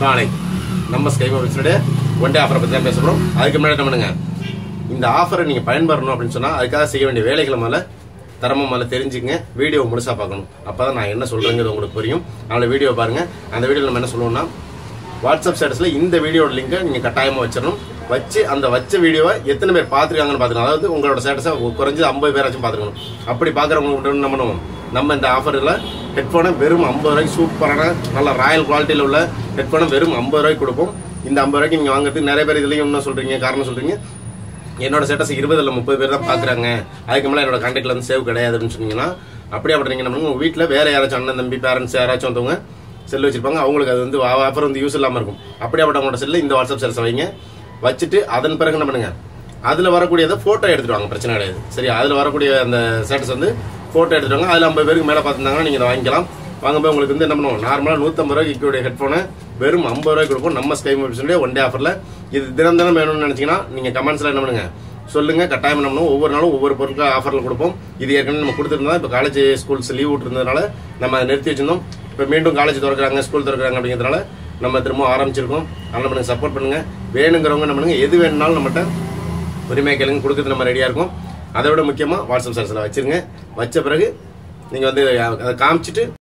நாளை நம்ம sky மொபைல்ஸோட one day ஆஃபரை பற்றி தான் பேச போகிறோம் அதுக்கு முன்னாடி என்ன பண்ணுங்க இந்த ஆஃபரை நீங்கள் பயன்பெறணும் அப்படின்னு சொன்னால் அதுக்காக செய்ய வேண்டிய வேலைகளை மேலே தரமா மேலே தெரிஞ்சுங்க வீடியோ முழுசாக பார்க்கணும் அப்போ தான் நான் என்ன சொல்கிறேங்கிறது உங்களுக்கு புரியும் அதனால வீடியோ பாருங்கள் அந்த வீடியோவில் நம்ம என்ன சொல்லுவோம்னா வாட்ஸ்அப் ஸ்டேட்டஸில் இந்த வீடியோட லிங்கை நீங்கள் கட்டாயமாக வச்சிடணும் வச்சு அந்த வச்ச வீடியோவை எத்தனை பேர் பார்த்துருக்காங்கன்னு பார்த்துக்கணும் அதாவது உங்களோட ஸ்டேட்டஸை குறைஞ்சது ஐம்பது பேராச்சும் பார்த்துக்கணும் அப்படி பார்க்குறவங்க என்ன பண்ணுவோம் நம்ம இந்த ஆஃபரில் ஹெட்ஃபோனை வெறும் ஐம்பது ரூபாய்க்கு சூப்பரான நல்ல ராயல் குவாலிட்டியில் உள்ள ஹெட்ஃபோனை வெறும் ஐம்பது ரூபாய்க்கு கொடுப்போம் இந்த ஐம்பது ரூபாய்க்கு நீங்கள் வாங்குறதுக்கு நிறைய பேர் இதுலேயும் என்ன சொல்கிறீங்க காரணம் சொல்கிறீங்க என்னோட ஸ்டேட்டஸ் இருபது இல்லை முப்பது பேர் தான் பார்க்குறாங்க அதுக்கு மேலே என்னோட கான்டாக்ட்ல வந்து சேவ் கிடையாது அப்படின்னு சொன்னீங்கன்னா அப்படியே அப்படி நீங்கள் நம்ம வீட்டில் வேற யாராச்சும் அண்ணன் தம்பி பேரண்ட்ஸ் யாராச்சும் வந்தவங்க செல் வச்சிருப்பாங்க அவங்களுக்கு அது வந்து ஆஃபர் வந்து யூஸ் இல்லாமல் இருக்கும் அப்படியே அவங்களோட செல்ல இந்த வாட்ஸ்அப் சேல்ஸ் வைங்க வச்சுட்டு அதன் பிறகு என்ன பண்ணுங்க அதில் வரக்கூடியதை ஃபோட்டோ எடுத்துட்டு வாங்க பிரச்சனை கிடையாது சரி அதில் வரக்கூடிய அந்த ஸ்டேட்டஸ் வந்து ஃபோட்டோ எடுத்துட்டு வாங்க அதில் ஐம்பது பேருக்கு மேலே பார்த்துருந்தாங்கன்னா நீங்கள் இதை வாங்கிக்கலாம் வாங்கும்போது உங்களுக்கு வந்து என்ன பண்ணுவோம் நார்மலாக நூற்றம்பது ரூபாய்க்கு இருக்கக்கூடிய ஹெட்ஃபோனை வெறும் ஐம்பது ரூபாய்க்கு கொடுப்போம் நம்ம ஸ்கை மொபைல்ஸுடைய ஒன் டே ஆஃபரில் இது தினம் தினம் வேணும்னு நினச்சிங்கன்னா நீங்கள் கமெண்ட்ஸில் என்ன பண்ணுங்க சொல்லுங்க கட்டாயம் என்ன பண்ணுவோம் ஒவ்வொரு நாளும் ஒவ்வொரு பொருட்கள் ஆஃபரில் கொடுப்போம் இது ஏற்கனவே நம்ம கொடுத்துருந்தோம் இப்போ காலேஜ் ஸ்கூல்ஸ் லீவ் விட்டுருந்ததுனால நம்ம அதை நிறுத்தி வச்சிருந்தோம் இப்போ மீண்டும் காலேஜ் திறக்கிறாங்க ஸ்கூல் திறக்கிறாங்க அப்படிங்கிறதுனால நம்ம திரும்ப ஆரம்பிச்சிருக்கோம் அதனால பண்ணுங்க சப்போர்ட் பண்ணுங்க வேணுங்கிறவங்க என்ன பண்ணுங்க எது வேணும்னாலும் நம்மகிட்ட உரிமை கேளுங்க கொடுக்கறது நம்ம ரெடியாக இருக்கும் அதை விட முக்கியமாக வாட்ஸ்அப் சர்ஸில் வச்சிருங்க வச்ச பிறகு நீங்கள் வந்து அதை காமிச்சிட்டு